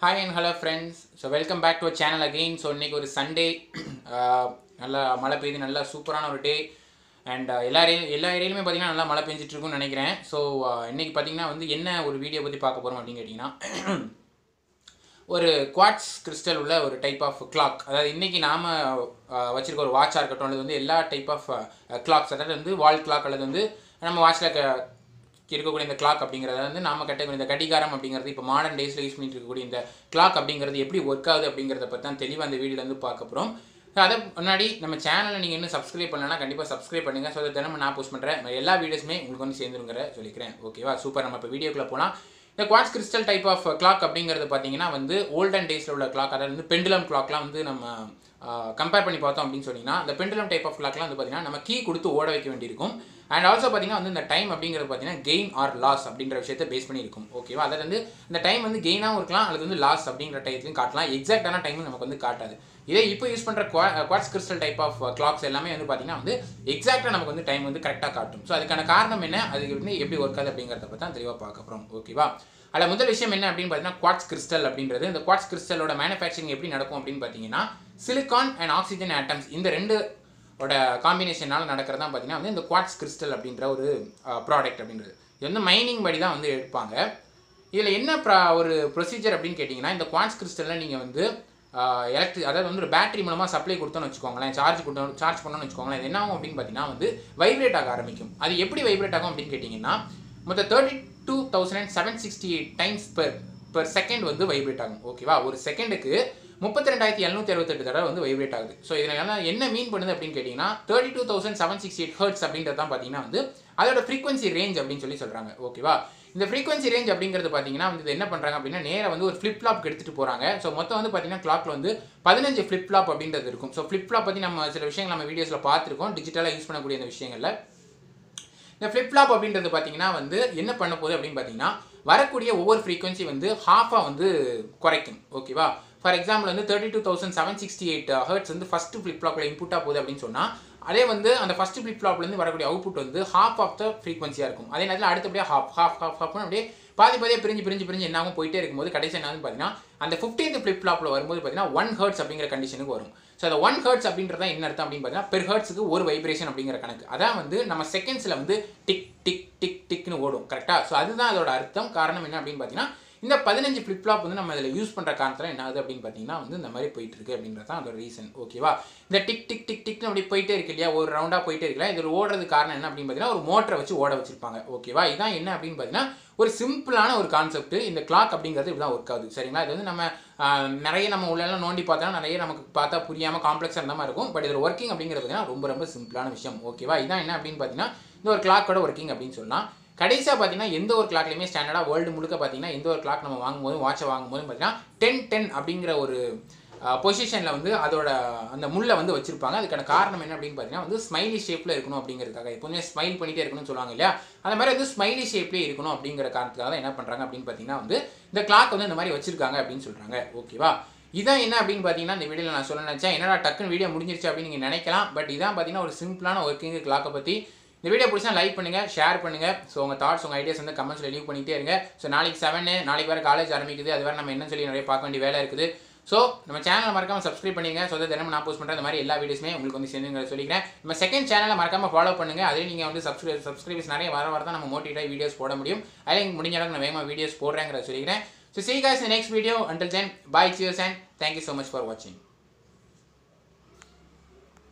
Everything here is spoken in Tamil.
hi and hello friends so welcome back to channel again so இன்றைக்கி ஒரு சண்டே நல்லா மழை பெய்யுது நல்லா சூப்பரான ஒரு டே அண்ட் எல்லா ஏரியா எல்லா ஏரியாலுமே பார்த்தீங்கன்னா நல்லா மழை பெஞ்சிட்டு இருக்கும்னு நினைக்கிறேன் ஸோ இன்றைக்கி பார்த்தீங்கன்னா வந்து என்ன ஒரு வீடியோ பற்றி பார்க்க போகிறோம் அப்படின்னு கேட்டிங்கன்னா ஒரு குவாட்ஸ் கிறிஸ்டல் உள்ள ஒரு டைப் ஆஃப் கிளாக் அதாவது இன்றைக்கி நாம் வச்சிருக்க ஒரு வாட்சாக இருக்கட்டும் அது வந்து எல்லா டைப் ஆஃப் கிளாக்ஸ் அதாவது வந்து வால் கிளாக் அல்லது வந்து நம்ம வாட்சில் க இருக்கக்கூடிய இந்த கிளாக் அப்படிங்கிறத வந்து நாம கட்டக்கூடிய இந்த கடிகாரம் அப்படிங்கிறது இப்போ மாடர்ன் டேஸில் யூஸ் பண்ணிட்டு இருக்கக்கூடிய இந்த கிளாக் அப்படிங்கிறது எப்படி ஒர்க் ஆகுது அப்படிங்கிறத பற்றி தான் தெளிவாக அந்த வீடியோவில் வந்து பார்க்க போகிறோம் அதை முன்னாடி நம்ம சேனலை நீங்கள் இன்னும் சப்ஸ்கிரைப் பண்ணலன்னா கண்டிப்பாக சப்ஸ்கிரைப் பண்ணுங்கள் ஸோ அதை தினமும் நான் போஸ்ட் பண்ணுறேன் எல்லா வீடியோஸுமே உங்களுக்கு வந்து சேர்ந்துருங்கிற சொல்லிக்கிறேன் ஓகேவா சூப்பர் நம்ம இப்போ வீடியோக்குள்ளே போகலாம் இந்த quartz crystal type of clock அப்படிங்கிறது பார்த்தீங்கன்னா வந்து ஓல்டன் டேஸில் உள்ள கிளாக் அதாவது வந்து பெண்டுலம் கிளாக்லாம் வந்து நம்ம கம்பேர் பண்ணி பார்த்தோம் அப்படின்னு சொன்னீங்கன்னா இந்த பெண்டுலம் டைப் ஆஃப் கிளாக்லாம் வந்து பார்த்தீங்கன்னா நம்ம கீ கொடுத்து ஓட வைக்க வேண்டியிருக்கும் அண்ட் ஆல்சோ பார்த்தீங்கன்னா வந்து இந்த டைம் அப்படிங்கிறது பார்த்தீங்கன்னா கெயின் ஆர் லாஸ் அப்படின்ற விஷயத்தை பேஸ் பண்ணி இருக்கும் ஓகேவா அதாவது வந்து இந்த டைம் வந்து கெயினாகவும் இருக்கலாம் அல்லது வந்து லாஸ் அப்படிங்கிற டைத்துலையும் காட்டலாம் எக்ஸாக்டான டைம் நமக்கு வந்து காட்டாது இதே இப்போ யூஸ் பண்ணுற குவா quartz crystal type of clocks எல்லாமே வந்து பார்த்தீங்கன்னா வந்து எக்ஸாக்டாக நமக்கு வந்து டைம் வந்து கரெக்டாக காட்டும் ஸோ அதுக்கான காரணம் என்ன அதுக்கு வந்து எப்படி ஒர்க் ஆகுது அப்படிங்கிறத பற்றி தான் தெளிவாக பார்க்க போகிறோம் ஓகேவா அதில் முதல் விஷயம் என்ன அப்படின்னு பார்த்தீங்கன்னா குவாட்ஸ் கிறிஸ்டல் அப்படின்றது இந்த குவாட்ஸ் கிறிஸ்டலோட மேனுஃபேக்சரிங் எப்படி நடக்கும் அப்படின்னு பார்த்தீங்கன்னா சிலிகான் அண்ட் ஆக்சிஜன் ஆட்டம்ஸ் இந்த ரெண்டு ஓட காம்பினேஷனால் நடக்கிறதா பார்த்தீங்கன்னா வந்து இந்த குவாட்ஸ் கிறிஸ்டல் அப்படின்ற ஒரு ப்ராடக்ட் அப்படின்றது இது வந்து மைனிங் படி தான் வந்து எடுப்பாங்க இதில் என்ன ப்ரா ஒரு ப்ரொசீஜர் அப்படின்னு கேட்டிங்கன்னா இந்த குவாட்ஸ் கிறிஸ்டலில் நீங்கள் வந்து எலக்ட்ரிக் அதாவது வந்து ஒரு பேட்டரி மூலமாக சப்ளை கொடுத்தோன்னு வச்சுக்கோங்களேன் சார்ஜ் கொடுத்தோம் சார்ஜ் பண்ணோன்னு வச்சுக்கோங்களேன் இது என்ன ஆகும் அப்படின்னு பார்த்தீங்கன்னா வந்து வைப்ரேட் ஆக ஆரம்பிக்கும் அது எப்படி வைப்ரேட் ஆகும் அப்படின்னு கேட்டிங்கன்னா மொத்தம் thirty two thousand and seven sixty eight times per per second வந்து வைப்ரேட் ஆகும் ஓகேவா ஒரு செகண்டுக்கு முப்பத்தி ரெண்டாயிரத்தி எழுநூத்தி அறுபத்தெட்டு தடவை வந்து வைப்ரேட் ஆகுது ஸோ இதில் என்ன மீன் பண்ணுது அப்படின்னு கேட்டிங்கன்னா thirty two thousand seven sixty eight hertz அப்படின்றது தான் பார்த்தீங்கன்னா வந்து அதோட ஃப்ரீக்வன்சி ரேஞ்ச் அப்படின்னு சொல்லி சொல்கிறாங்க ஓகேவா இந்த ஃப்ரீக்வன்சி ரேஞ்ச் அப்படிங்கிறது பார்த்தீங்கன்னா வந்து என்ன பண்ணுறாங்க அப்படின்னா நேராக வந்து ஒரு ஃப்ளிப் ஃப்ளாப் எடுத்துகிட்டு போகிறாங்க ஸோ மொத்தம் வந்து பார்த்தீங்கன்னா கிளாக்ல வந்து பதினஞ்சு ஃப்ளிப் ஃப்ளாப் அப்படின்றது இருக்கும் ஸோ ஃப்ளிப் ஃப்ளாப் பற்றி நம்ம சில விஷயங்கள் நம்ம வீடியோஸில் பார்த்துருக்கோம் டிஜிட்டலாக யூஸ் பண்ணக்கூடிய இந்த விஷயங்களில் இந்த ஃப்ளிப் ஃப்ளாப் அப்படின்றது பார்த்தீங்கன்னா வந்து என்ன பண்ண போகுது அப்படின்னு பார்த்தீங்கன்னா வரக்கூடிய ஒவ்வொரு ஃப்ரீக்வன்சி வந்து ஹாஃபாக வந்து குறைக்கும் ஓகேவா ஃபார் எக்ஸாம்பிள் வந்து thirty two thousand seven sixty eight hertz வந்து ஃபஸ்ட்டு ஃப்ளிப் ஃப்ளாப்பில் இன்புட்டாக போகுது அப்படின்னு சொன்னால் அதே வந்து அந்த ஃபஸ்ட்டு ஃப்ளிப் ஃப்ளாப்லேருந்து வரக்கூடிய அவுட்புட் வந்து ஹாஃப் ஆஃப் த ஃப்ரீக்வன்சியாக இருக்கும் அதே நேரத்தில் அடுத்தபடியாக ஹாஃப் ஹாஃப் ஹாஃப் ஹாஃப்னு அப்படியே பாதி பாதியாக பிரிஞ்சு பிரிஞ்சு பிரிஞ்சு என்னாகும் போயிட்டே இருக்கும்போது கடைசி என்ன பார்த்தீங்கன்னா அந்த ஃபிஃப்டீன்த் ஃப்ளிப் ஃப்ளாப்பில் வரும்போது பார்த்தீங்கன்னா ஒன் ஹர்ட்ஸ் அப்படிங்கிற கண்டிஷனுக்கு வரும் ஸோ அந்த ஒன் ஹர்ட்ஸ் அப்படின்றத என்ன அர்த்தம் அப்படின்னு பார்த்தீங்கன்னா பெர் ஹர்ட்ஸுக்கு ஒரு வைப்ரேஷன் அப்படிங்கிற கணக்கு அதான் வந்து நம்ம செகண்ட்ஸில் வந்து டிக் டிக் டிக் டிக்னு ஓடும் கரெக்டாக ஸோ அதுதான் அதோட அர்த்தம் காரணம் என்ன அப்படின்னு பார்த்தீங்கன்னா இந்த பதினஞ்சு ஃப்ளிப் ஃப்ளாப் வந்து நம்ம இதில் யூஸ் பண்ணுற காரணத்தில் என்ன ஆகுது அப்படின்னு பார்த்தீங்கன்னா வந்து இந்த மாதிரி போயிட்டு இருக்கு அப்படின்றது தான் அதோட ரீசன் ஓகேவா இந்த டிக் டிக் டிக் டிக்னு அப்படி போயிட்டே இருக்கு இல்லையா ஒரு ரவுண்டாக போயிட்டே இருக்கல இதில் ஓடுறது காரணம் என்ன அப்படின்னு பார்த்தீங்கன்னா ஒரு மோட்டரை வச்சு ஓட வச்சிருப்பாங்க ஓகேவா இதான் என்ன அப்படின்னு பார்த்தீங்கன்னா ஒரு சிம்பிளான ஒரு கான்செப்ட் இந்த கிளாக் அப்படிங்கிறது இப்படிதான் ஒர்க் ஆகுது சரிங்களா இது வந்து நம்ம நிறைய நம்ம உள்ளெல்லாம் நோண்டி பார்த்தோம்னா நிறைய நமக்கு பார்த்தா புரியாமல் காம்ப்ளெக்ஸாக இருந்த மாதிரி இருக்கும் பட் இதில் ஒர்க்கிங் அப்படிங்கிறது பார்த்தீங்கன்னா ரொம்ப ரொம்ப சிம்பிளான விஷயம் ஓகேவா இதான் என்ன அப்படின்னு பார்த்தீங்கன்னா இந்த ஒரு கிளாக்கோட ஒர்க்கிங் அப்படின்னு சொல்லலாம் கடைசியாக பார்த்தீங்கன்னா எந்த ஒரு கிளாக்லையுமே ஸ்டாண்டர்டாக வேர்ல்டு முழுக்க பார்த்தீங்கன்னா எந்த ஒரு கிளாக் நம்ம வாங்கும்போது வாட்சை வாங்கும்போது பார்த்தீங்கன்னா டென் டென் அப்படிங்கிற ஒரு பொசிஷனில் வந்து அதோட அந்த முள்ளை வந்து வச்சிருப்பாங்க அதுக்கான காரணம் என்ன அப்படின்னு பார்த்தீங்கன்னா வந்து ஸ்மைலி ஷேப்பில் இருக்கணும் அப்படிங்கிறதுக்காக எப்போதுமே ஸ்மைல் பண்ணிட்டே இருக்கணும்னு சொல்லுவாங்க இல்லையா அந்த மாதிரி வந்து ஸ்மைலி ஷேப்லேயே இருக்கணும் அப்படிங்கிற காரணத்துக்காக தான் என்ன பண்ணுறாங்க அப்படின்னு பார்த்தீங்கன்னா வந்து இந்த கிளாக் வந்து இந்த மாதிரி வச்சிருக்காங்க அப்படின்னு சொல்கிறாங்க ஓகேவா இதான் என்ன அப்படின்னு பார்த்தீங்கன்னா இந்த வீடியோவில் நான் சொல்ல நினச்சேன் என்னடா டக்குன்னு வீடியோ முடிஞ்சிருச்சு அப்படின்னு நீங்கள் நினைக்கலாம் பட் இதான் பார்த்தீங்கன்னா ஒரு சிம்பிளான ஒர்க்கிங் கிளாக்கை பற்றி இந்த வீடியோ பிடிச்சா லைக் பண்ணுங்கள் ஷேர் பண்ணுங்கள் ஸோ உங்கள் தாட்ஸ் உங்கள் ஐடியாஸ் வந்து கமெண்ட்ஸில் லீவ் பண்ணிகிட்டே இருங்க ஸோ நாளைக்கு செவனு நாளைக்கு வேறு காலேஜ் ஆரம்பிக்குது அது வேறு நம்ம என்ன சொல்லி நிறைய பார்க்க வேண்டிய வேலை இருக்குது ஸோ நம்ம சேனலை மறக்காமல் சப்ஸ்கிரைப் பண்ணிங்க ஸோ தினமும் நான் போஸ்ட் பண்ணுற இந்த மாதிரி எல்லா வீடியோஸுமே உங்களுக்கு வந்து சேர்ந்துங்க சொல்லிக்கிறேன் நம்ம செகண்ட் சேனலை மறக்காமல் ஃபாலோ பண்ணுங்கள் அதே நீங்கள் வந்து சப்ஸ்கிரைப் சப்ஸ்கிரைபர்ஸ் நிறைய வர வர தான் நம்ம மோட்டிவேட்டாக வீடியோஸ் போட முடியும் அதில் முடிஞ்ச அளவுக்கு நான் வேகமாக வீடியோஸ் போடுறேங்கிறத சொல்லிக்கிறேன் so see you guys in the next video until then bye cheers and thank you so much for watching